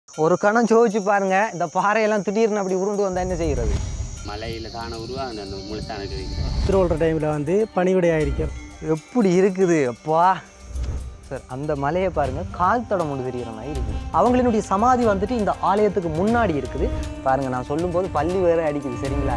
ஒரு கணம் ஜோதிச்சு பாருங்க இந்த பாறையெல்லாம் திடீர்னு அப்படி உருண்டு வந்தால் என்ன செய்கிறது மலையில் தானே உருவாங்க அந்த முழுத்தான கிடைக்கும் திருவள்ளுற டைமில் வந்து பனிவிடை ஆயிருக்கும் எப்படி இருக்குது அப்பா சார் அந்த மலையை பாருங்க கால் தடம் ஒன்று தெரிகிற மாதிரி இருக்குது அவங்களினுடைய சமாதி வந்துட்டு இந்த ஆலயத்துக்கு முன்னாடி இருக்குது பாருங்க நான் சொல்லும்போது பள்ளி வேற அடிக்குது சரிங்களா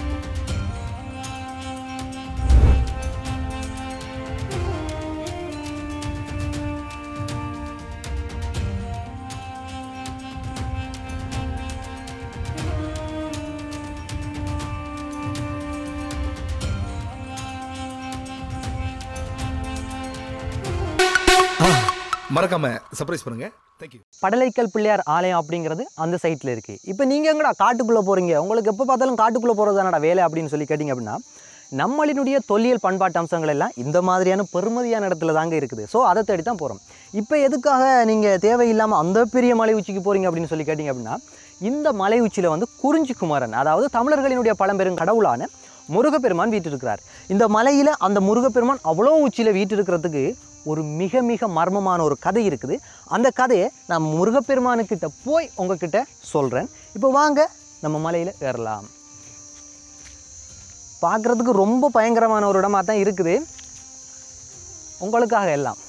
மறக்காம சர்ப்ரைஸ் பண்ணுங்க தேங்க்யூ படலைக்கல் பிள்ளையார் ஆலயம் அப்படிங்கிறது அந்த சைட்டில் இருக்குது இப்போ நீங்கள் எங்கடா காட்டுக்குள்ளே போகிறீங்க உங்களுக்கு எப்போ பார்த்தாலும் காட்டுக்குள்ளே போகிறது தானடா வேலை அப்படின்னு சொல்லி கேட்டிங்க அப்படின்னா நம்மளினுடைய தொல்லியல் பண்பாட்டு அம்சங்கள் எல்லாம் இந்த மாதிரியான பெருமதியான இடத்துல தாங்க இருக்குது ஸோ அதை தேடி தான் போகிறோம் இப்போ எதுக்காக நீங்கள் தேவையில்லாமல் அந்த பெரிய மலை உச்சிக்கு போகிறீங்க அப்படின்னு சொல்லி கேட்டிங்க அப்படின்னா இந்த மலை உச்சியில் வந்து குறிஞ்சி குமரன் அதாவது தமிழர்களினுடைய பழம்பெரும் கடவுளான முருகப்பெருமான் வீட்டிருக்கிறார் இந்த மலையில் அந்த முருகப்பெருமான் அவ்வளோ உச்சியில் வீட்டிருக்கிறதுக்கு ஒரு மிக மிக மர்மமான ஒரு கதை இருக்குது அந்த கதையை நான் முருகப்பெருமானுக்கிட்ட போய் உங்ககிட்ட சொல்கிறேன் இப்போ வாங்க நம்ம மலையில் ஏறலாம் பார்க்குறதுக்கு ரொம்ப பயங்கரமான ஒரு இடமா தான் இருக்குது உங்களுக்காக எல்லாம்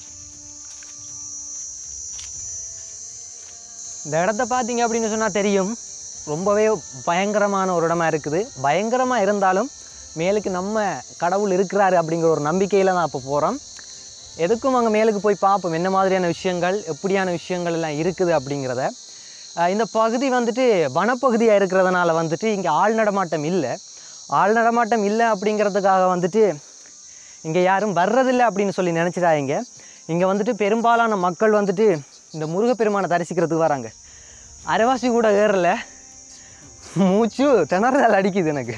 இந்த இடத்த பார்த்தீங்க அப்படின்னு சொன்னால் தெரியும் ரொம்பவே பயங்கரமான ஒரு இடமா இருக்குது பயங்கரமாக இருந்தாலும் மேலுக்கு நம்ம கடவுள் இருக்கிறாரு அப்படிங்கிற ஒரு நம்பிக்கையில் தான் இப்போ போகிறோம் எதுக்கும் அங்கே மேலுக்கு போய் பார்ப்போம் என்ன மாதிரியான விஷயங்கள் எப்படியான விஷயங்கள் எல்லாம் இருக்குது அப்படிங்கிறத அஹ் இந்த பகுதி வந்துட்டு வனப்பகுதியாக இருக்கிறதுனால வந்துட்டு இங்கே ஆள் நடமாட்டம் இல்லை ஆள் நடமாட்டம் இல்லை அப்படிங்கிறதுக்காக வந்துட்டு இங்கே யாரும் வர்றதில்லை அப்படின்னு சொல்லி நினச்சிடாதீங்க இங்கே வந்துட்டு பெரும்பாலான மக்கள் வந்துட்டு இந்த முருகப்பெருமானை தரிசிக்கிறதுக்கு வராங்க அரைவாசி கூட ஏறல மூச்சு திணறல் அடிக்குது எனக்கு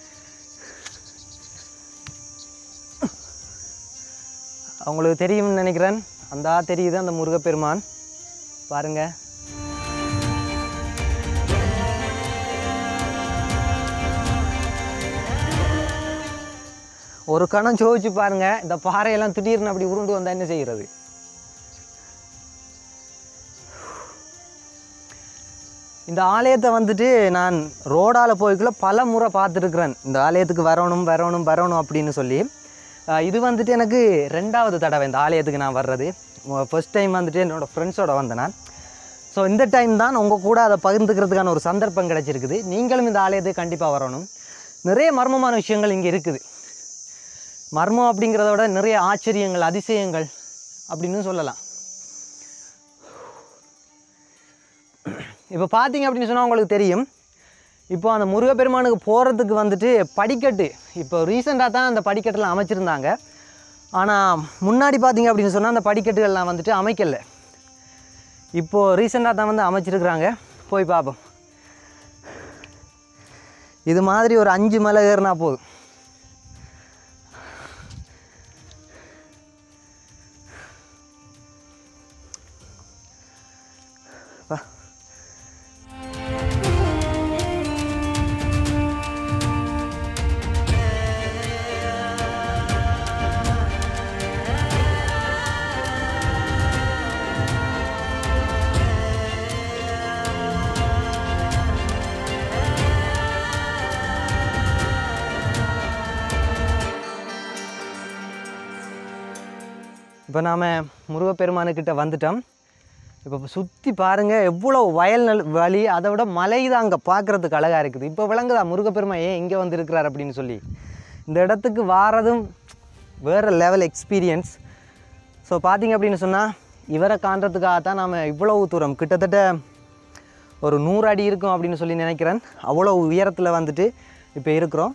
அவங்களுக்கு தெரியும்னு நினைக்கிறேன் அந்த தெரியுது அந்த முருகப்பெருமான் பாருங்க ஒரு கணம் ஜோதிச்சு பாருங்க இந்த பாறையெல்லாம் திடீர்னு அப்படி உருண்டு வந்தா என்ன செய்கிறது இந்த ஆலயத்தை வந்துட்டு நான் ரோடால் போய்க்குள்ள பல முறை பார்த்துருக்குறேன் இந்த ஆலயத்துக்கு வரணும் வரணும் வரணும் அப்படின்னு சொல்லி அஹ் இது வந்துட்டு எனக்கு ரெண்டாவது தடவை இந்த ஆலயத்துக்கு நான் வர்றது ஃபர்ஸ்ட் டைம் வந்துட்டு என்னோடய ஃப்ரெண்ட்ஸோட வந்தேன் நான் ஸோ இந்த டைம் தான் உங்கள் கூட அதை பகிர்ந்துக்கிறதுக்கான ஒரு சந்தர்ப்பம் கிடைச்சிருக்குது நீங்களும் இந்த ஆலயத்துக்கு கண்டிப்பாக வரணும் நிறைய மர்மமான விஷயங்கள் இங்கே இருக்குது மர்மம் அப்படிங்கிறத விட நிறைய ஆச்சரியங்கள் அதிசயங்கள் அப்படின்னு சொல்லலாம் இப்போ பார்த்தீங்க அப்படின்னு சொன்னால் உங்களுக்கு தெரியும் இப்போ அந்த முருகப்பெருமானுக்கு போகிறதுக்கு வந்துட்டு படிக்கட்டு இப்போ ரீசெண்டாக தான் அந்த படிக்கட்டெல்லாம் அமைச்சிருந்தாங்க ஆனால் முன்னாடி பார்த்தீங்க அப்படின்னு சொன்னால் அந்த படிக்கட்டுகள்லாம் வந்துட்டு அமைக்கல இப்போது ரீசெண்டாக தான் வந்து அமைச்சிருக்கிறாங்க போய் பார்ப்போம் இது மாதிரி ஒரு அஞ்சு மலை ஏறினா போதும் வா இப்போ நாம் முருகப்பெருமானுக்கிட்ட வந்துட்டோம் இப்போ சுற்றி பாருங்கள் எவ்வளோ வயல் நல் வழி அதை விட மலை தான் அங்கே பார்க்குறதுக்கு அழகாக இருக்குது இப்போ விளங்குதா முருகப்பெருமான் ஏன் இங்கே வந்திருக்கிறார் அப்படின்னு சொல்லி இந்த இடத்துக்கு வாரதும் வேறு லெவல் எக்ஸ்பீரியன்ஸ் ஸோ பார்த்தீங்க அப்படின்னு சொன்னால் இவரை காண்றதுக்காக தான் நாம் இவ்வளவு தூரம் கிட்டத்தட்ட ஒரு நூறு அடி இருக்கும் அப்படின்னு சொல்லி நினைக்கிறேன் அவ்வளோ உயரத்தில் வந்துட்டு இப்போ இருக்கிறோம்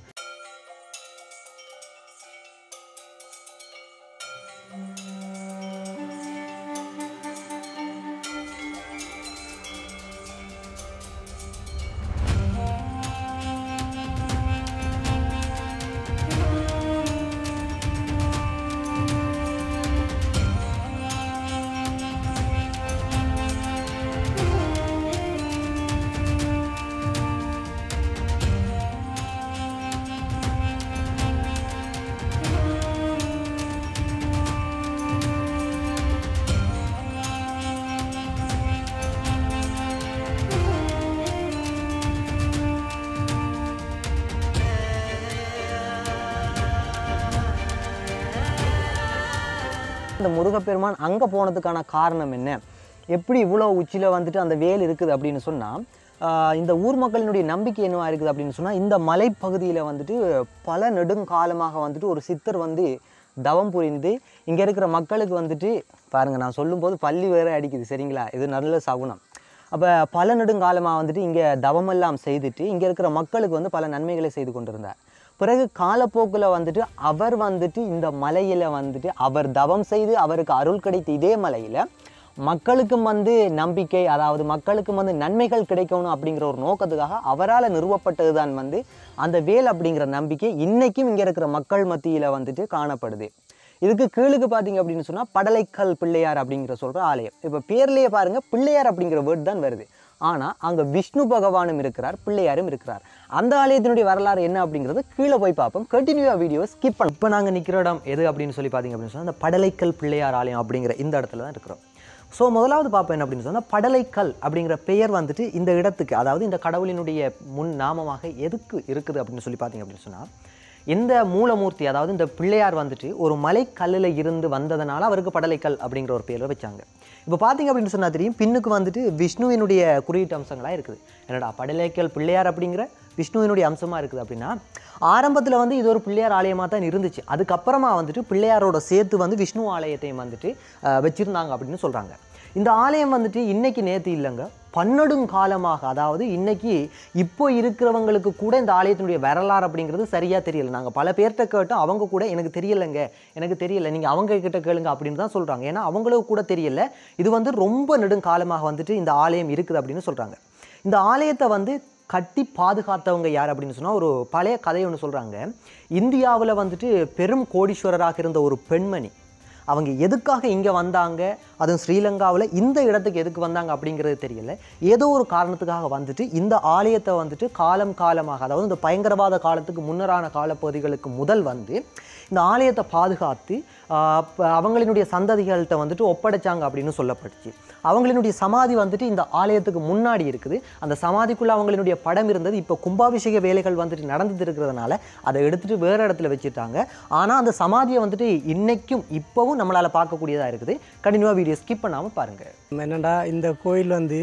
இந்த முருகப்பெருமான் அங்கே போனதுக்கான காரணம் என்ன எப்படி இவ்வளோ உச்சியில் வந்துட்டு அந்த வேல் இருக்குது அப்படின்னு சொன்னால் இந்த ஊர் மக்களினுடைய நம்பிக்கை என்னவா இருக்குது அப்படின்னு சொன்னால் இந்த மலைப்பகுதியில் வந்துட்டு பல நெடுங்காலமாக வந்துட்டு ஒரு சித்தர் வந்து தவம் புரிந்து இங்கே இருக்கிற மக்களுக்கு வந்துட்டு பாருங்கள் நான் சொல்லும்போது பள்ளி வேற அடிக்குது சரிங்களா இது நல்ல சகுனம் அப்போ பல நெடுங்காலமாக வந்துட்டு இங்கே தவமெல்லாம் செய்துட்டு இங்கே இருக்கிற மக்களுக்கு வந்து பல நன்மைகளை செய்து கொண்டிருந்தார் பிறகு காலப்போக்கில் வந்துட்டு அவர் வந்துட்டு இந்த மலையில் வந்துட்டு அவர் தவம் செய்து அவருக்கு அருள் கிடைத்த இதே மலையில் மக்களுக்கும் வந்து நம்பிக்கை அதாவது மக்களுக்கும் வந்து நன்மைகள் கிடைக்கணும் அப்படிங்கிற ஒரு நோக்கத்துக்காக அவரால் நிறுவப்பட்டது தான் வந்து அந்த வேல் அப்படிங்கிற நம்பிக்கை இன்னைக்கும் இங்கே இருக்கிற மக்கள் மத்தியில் வந்துட்டு காணப்படுது இதுக்கு கீழுக்கு பார்த்தீங்க அப்படின்னு சொன்னால் படலைக்கல் பிள்ளையார் அப்படிங்கிற சொல்கிற ஆலயம் இப்போ பேர்லேயே பாருங்கள் பிள்ளையார் அப்படிங்கிற வேர்ட் தான் வருது ஆனால் அங்கே விஷ்ணு பகவானும் இருக்கிறார் பிள்ளையாரும் இருக்கிறார் அந்த ஆலயத்தினுடைய வரலாறு என்ன அப்படிங்கிறது கீழே போய் பார்ப்போம் கண்டினியூவாக வீடியோ ஸ்கிப் பண்ண இப்போ நாங்கள் நிற்கிற இடம் எது அப்படின்னு சொல்லி பார்த்தீங்க அப்படின்னு சொன்னால் அந்த படலைக்கல் பிள்ளையார் ஆலயம் அப்படிங்கிற இந்த இடத்துல தான் இருக்கிறோம் ஸோ முதலாவது பார்ப்போம் என்ன அப்படின்னு சொன்னால் படலைக்கல் அப்படிங்கிற பெயர் வந்துட்டு இந்த இடத்துக்கு அதாவது இந்த கடவுளினுடைய முன் நாமமாக எதுக்கு இருக்குது அப்படின்னு சொல்லி பார்த்தீங்க அப்படின்னு சொன்னால் இந்த மூலமூர்த்தி அதாவது இந்த பிள்ளையார் வந்துட்டு ஒரு மலைக்கல்லில் இருந்து வந்ததனால அவருக்கு படலைக்கல் அப்படிங்கிற ஒரு பேரை வச்சாங்க இப்போ பார்த்தீங்க அப்படின்னு சொன்னால் தெரியும் பின்னுக்கு வந்துட்டு விஷ்ணுவினுடைய குறியீட்டு அம்சங்களாக இருக்குது என்னடா படலைக்கல் பிள்ளையார் அப்படிங்கிற விஷ்ணுவினுடைய அம்சமாக இருக்குது அப்படின்னா ஆரம்பத்தில் வந்து இது ஒரு பிள்ளையார் ஆலயமாக தான் இருந்துச்சு அதுக்கப்புறமா வந்துட்டு பிள்ளையாரோட சேர்த்து வந்து விஷ்ணு ஆலயத்தையும் வந்துட்டு அஹ், வச்சிருந்தாங்க அப்படின்னு சொல்கிறாங்க இந்த ஆலயம் வந்துட்டு இன்னைக்கு நேற்று இல்லைங்க பன்னெடும் காலமாக அதாவது இன்னைக்கு இப்போ இருக்கிறவங்களுக்கு கூட இந்த ஆலயத்தினுடைய வரலாறு அப்படிங்கிறது சரியாக தெரியல நாங்கள் பல பேர்கிட்ட கேட்டோம் அவங்க கூட எனக்கு தெரியலைங்க எனக்கு தெரியல நீங்கள் அவங்க கிட்ட கேளுங்க அப்படின்னு தான் சொல்கிறாங்க ஏன்னா அவங்களுக்கு கூட தெரியல இது வந்து ரொம்ப நெடுங்காலமாக வந்துட்டு இந்த ஆலயம் இருக்குது அப்படின்னு சொல்கிறாங்க இந்த ஆலயத்தை வந்து கட்டி பாதுகாத்தவங்க யார் அப்படின்னு சொன்னால் ஒரு பழைய கதை ஒன்று சொல்கிறாங்க இந்தியாவில் வந்துட்டு பெரும் கோடீஸ்வரராக இருந்த ஒரு பெண்மணி அவங்க எதுக்காக இங்கே வந்தாங்க அதுவும் ஸ்ரீலங்காவில் இந்த இடத்துக்கு எதுக்கு வந்தாங்க அப்படிங்கிறது தெரியல ஏதோ ஒரு காரணத்துக்காக வந்துட்டு இந்த ஆலயத்தை வந்துட்டு காலம் காலமாக அதாவது இந்த பயங்கரவாத காலத்துக்கு முன்னரான காலப்பகுதிகளுக்கு முதல் வந்து இந்த ஆலயத்தை பாதுகாத்து ஆஹ், ப- அவங்களினுடைய சந்ததிகள்கிட்ட வந்துட்டு ஒப்படைச்சாங்க அப்படின்னு சொல்லப்பட்டுச்சு அவங்களினுடைய சமாதி வந்துட்டு இந்த ஆலயத்துக்கு முன்னாடி இருக்குது அந்த சமாதிக்குள்ளே அவங்களினுடைய படம் இருந்தது இப்போ கும்பாபிஷேக வேலைகள் வந்துட்டு நடந்துட்டு இருக்கிறதுனால அதை எடுத்துட்டு வேறு இடத்துல வச்சுட்டாங்க ஆனால் அந்த சமாதியை வந்துட்டு இன்னைக்கும் இப்போவும் நம்மளால் பார்க்கக்கூடியதாக இருக்குது கண்டினியூவாக வீடியோ ஸ்கிப் பண்ணாமல் பாருங்கள் என்னடா இந்த கோயில் வந்து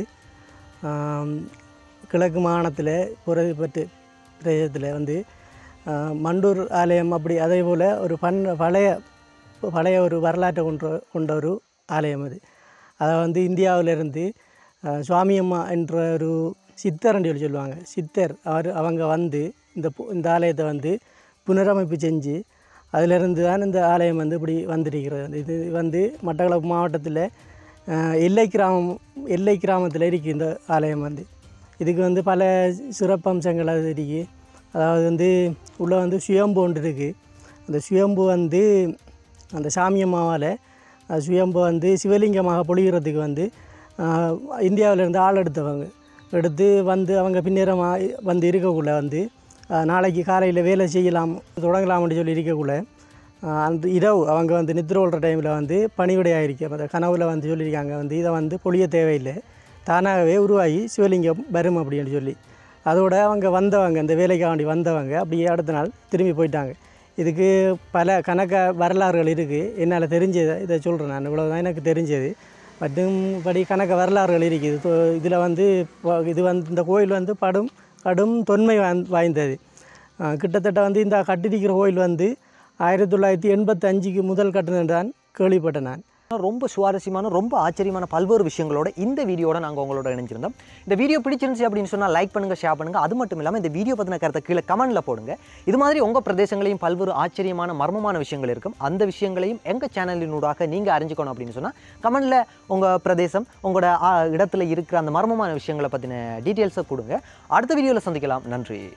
ஆம், கிழக்கு மாகாணத்தில் புறப்பட்டு பிரதேசத்தில் வந்து ஆ, மண்டூர் ஆலயம் அப்படி அதே போல் ஒரு பண் பழைய பழைய ஒரு வரலாற்றை கொண்ட கொண்ட ஒரு ஆலயம் அது அதை வந்து இந்தியாவிலிருந்து ஆ, சுவாமியம்மா என்ற ஒரு சித்தர் என்று சொல்லி சொல்லுவாங்க சித்தர் அவர் அவங்க வந்து இந்த பு- இந்த ஆலயத்தை வந்து புனரமைப்பு செஞ்சு அதிலிருந்து தான் இந்த ஆலயம் வந்து இப்படி வந்திருக்கிறது இது வந்து மட்டக்களப்பு மாவட்டத்தில் அஹ், எல்லை கிராமம் எல்லை கிராமத்தில் இருக்குது இந்த ஆலயம் வந்து இதுக்கு வந்து பல சிறப்பம்சங்கள் அது இருக்குது அதாவது வந்து உள்ளே வந்து சுயம்பு ஒன்று இருக்குது அந்த சுயம்பு வந்து அந்த சாமியம்மாவால் அது சுயம்பு வந்து சிவலிங்கமாக பொழிகிறதுக்கு வந்து ஆஹ், இந்தியாவிலேருந்து ஆள் எடுத்தவங்க எடுத்து வந்து அவங்க பின்னேறமாக வந்து இருக்கக்குள்ள வந்து ஆஹ், நாளைக்கு காலையில் வேலை செய்யலாம் தொடங்கலாம்னு சொல்லி இருக்கக்குள்ள ஆஹ், அந்த இரவு அவங்க வந்து நித்திர கொள்கிற டைமில் வந்து பணிவிடையாக இருக்கு அந்த கனவுல வந்து சொல்லியிருக்காங்க வந்து இதை வந்து பொழிய தேவையில்லை தானாகவே உருவாகி சிவலிங்கம் வரும் அப்படின்னு சொல்லி அதோட அவங்க வந்தவங்க இந்த வேலைக்காண்டி வந்தவங்க அப்படியே அடுத்த நாள் திரும்பி போயிட்டாங்க இதுக்கு பல கணக்க வரலாறுகள் இருக்குது என்னால் தெரிஞ்சதை இதை சொல்கிறேன் நான் இவ்வளோ தான் எனக்கு தெரிஞ்சது மற்றும்படி கணக்க வரலாறுகள் இருக்குது இதில் வந்து ப- இது வந்து இந்த கோயில் வந்து படும் கடும் தொன்மை வாய்ந்- வாய்ந்தது அஹ் கிட்டத்தட்ட வந்து இந்த கட்டிருக்கிற கோயில் வந்து ஆயிரத்தி தொள்ளாயிரத்தி எண்பத்தஞ்சுக்கு முதல் கட்டினது தான் கேள்விப்பட்டேன் நான் ரொம்ப சுவாரஸ்யமான ரொம்ப ஆச்சரியமான பல்வேறு விஷயங்களோட இந்த வீடியோட நாங்கள் உங்களோட இணைஞ்சிருந்தோம் இந்த வீடியோ பிடிச்சிருந்துச்சு அப்படின்னு சொன்னால் லைக் பண்ணுங்கள் ஷேர் பண்ணுங்கள் அது மட்டும் இல்லாமல் இந்த வீடியோ பற்றின கருத்தை கீழே கமெண்ட்டில் போடுங்க இது மாதிரி உங்கள் பிரதேசங்களையும் பல்வேறு ஆச்சரியமான மர்மமான விஷயங்கள் இருக்கும் அந்த விஷயங்களையும் எங்கள் சேனலினூடாக நீங்கள் அறிஞ்சுக்கணும் அப்படின்னு சொன்னால் கமெண்ட்டில் உங்கள் பிரதேசம் உங்களோட ஆ, இடத்துல இருக்கிற அந்த மர்மமான விஷயங்களை பற்றின டீட்டெயில்ஸை கொடுங்க அடுத்த வீடியோவில் சந்திக்கலாம் நன்றி